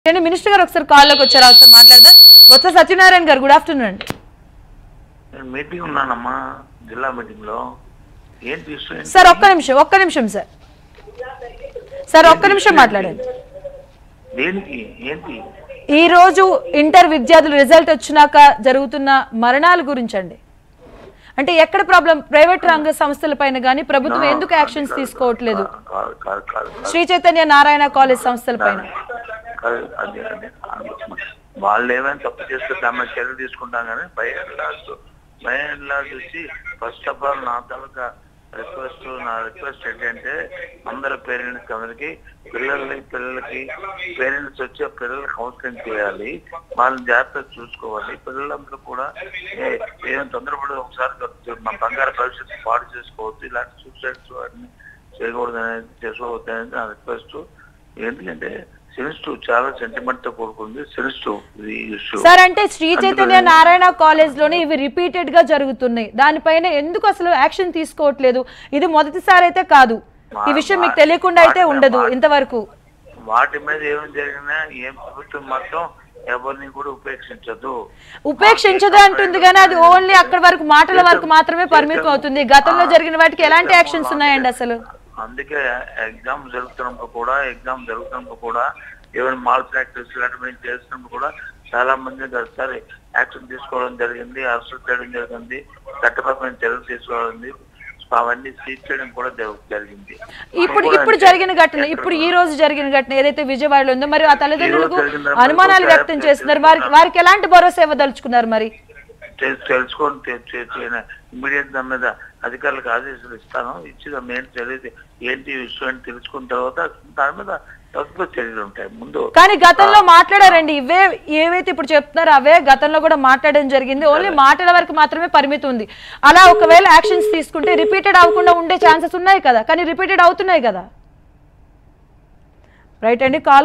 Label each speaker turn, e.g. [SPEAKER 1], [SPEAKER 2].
[SPEAKER 1] నేను మినిస్టర్ గారు ఒకసారి కాల్లోకి వచ్చారు ఒకసారి మాట్లాడదాం బొత్స సత్యనారాయణ గారు గుడ్ ఆఫ్టర్నూన్ అండి
[SPEAKER 2] నేను మీటింగ్ ఉన్నానమ్మా జిల్లా మీటింగ్ లో ఏంటి ఇష్యూ ఏంటి?
[SPEAKER 1] సార్ ఒక్క నిమిషం ఒక్క నిమిషం సార్ సార్ ఒక్క నిమిషం మాట్లాడండి
[SPEAKER 2] దేనికి ఏంటి
[SPEAKER 1] ఈ రోజు ఇంటర్ విద్యార్థుల రిజల్ట్ వచ్చినాక జరుగుతున్న మరణాల గురించి అండి అంటే ఎక్కడ ప్రాబ్లం ప్రైవేట్ రంగ సంస్థల పైన కానీ ప్రభుత్వం ఎందుకు యాక్షన్స్ తీసుకోవట్లేదు
[SPEAKER 2] కాదు కాదు కాదు కాదు.
[SPEAKER 1] శ్రీ చైతన్య నారాయణ కాలేజ్ సంస్థల పైన
[SPEAKER 2] కాదు, అదే అదే వాళ్ళు ఏమైనా తప్పు చేస్తే దాని మీద చర్యలు తీసుకుంటాం కానీ by and last by and last వచ్చి ఫస్ట్ ఆఫ్ ఆల్ నా తాలూకా రిక్వెస్ట్ నా రిక్వెస్ట్ ఏంటంటే అందరు పేరెంట్స్ అందరికి పిల్లల్ని పిల్లలకి పేరెంట్స్ వచ్చి ఆ పిల్లలకి కౌన్సిలింగ్ చేయాలి వాళ్ళని జాగ్రత్తగా చూసుకోవాలి పిల్లలందరూ కూడా ఏ- ఏం తొందరపడి ఒకసారి మా బంగారు భవిష్యత్తు పాడు చేసుకోవద్దు ఇలాంటి సూసైడ్స్ వాటిని చేయకూడదు అనేది చేసుకోవద్దు అనేది నా రిక్వెస్ట్ ఎందుకంటే సెన్సిటివ్ చాలా సెంటిమెంట్ తో కూడుకుంది సెన్సిటివ్ ఇది ఇష్యూ
[SPEAKER 1] సార్ అంటే శ్రీ చైతన్య నారాయణ కాలేజ్ లోనే ఇవి రిపీటెడ్ గా జరుగుతున్నాయి దానిపైన ఎందుకు అసలు యాక్షన్ తీసుకోవట్లేదు ఇది మొదటిసారి అయితే కాదు ఈ విషయం మీకు తెలియకుండా అయితే ఉండదు ఇంతవరకు
[SPEAKER 2] వాటి మీద ఏం జరిగినా ఏం ప్రభుత్వం మాత్రం ఎవరిని కూడా ఉపేక్షించదు
[SPEAKER 1] ఉపేక్షించదు అంటుంది కానీ అది ఓన్లీ అక్కడ వరకు మాటల వరకు మాత్రమే పరిమితం అవుతుంది గతంలో జరిగిన వాటికి ఎలాంటి యాక్షన్స్ ఉన్నాయండి అసలు
[SPEAKER 2] అందుకే ఎగ్జామ్ జరుగుతున్నప్పుడు కూడా ఎగ్జామ్ జరుగుతున్నప్పుడు కూడా ఏమైనా మాల్ ప్రాక్టీస్ ఇలాంటివి చేస్తున్నప్పుడు కూడా చాలా మంది ఒకసారి యాక్షన్ తీసుకోవడం జరిగింది అరెస్ట్ చేయడం జరిగింది చట్టపరమైన చర్యలు తీసుకోవడం అవన్నీ సీజ్ చేయడం కూడా జరుగు- జరిగింది
[SPEAKER 1] ఇప్పుడు ఇప్పుడు జరిగిన ఘటన ఇప్పుడు ఈ రోజు జరిగిన ఘటన ఏదైతే విజయవాడలో ఉందో మరి ఆ తల్లిదండ్రులకు
[SPEAKER 2] ఈ రోజు జరిగిన ఘటన
[SPEAKER 1] అనుమానాలు
[SPEAKER 2] కూడా
[SPEAKER 1] వ్యక్తం చేస్తున్నారు వారికి వారికి ఎలాంటి భరోసా ఇవ్వదలుచుకున్నారు మరి
[SPEAKER 2] తె- తెలుసుకొని ఇమీడియట్ దాని మీద అధికారులకు ఆదేశాలు ఇస్తాను ఇచ్చి దాన్ని ఏంటి తెలియదు ఏంటి ఈ విషయం అని తెలుసుకున్న తర్వాత దాని మీద తక్కువ చర్యలు ఉంటాయి ముందు
[SPEAKER 1] కానీ గతంలో మాట్లాడారండి ఇవే ఏవైతే ఇప్పుడు చెప్తున్నారో అవే గతంలో కూడా మాట్లాడడం జరిగింది ఓన్లీ మాటల వరకు మాత్రమే పరిమితి ఉంది అలా ఒకవేళ యాక్షన్స్ తీసుకుంటే రిపీటెడ్ అవ్వకుండా ఉండే ఛాన్సెస్ ఉన్నాయి కదా కానీ రిపీటెడ్ అవుతున్నాయి కదా రైట్ అండి కాల్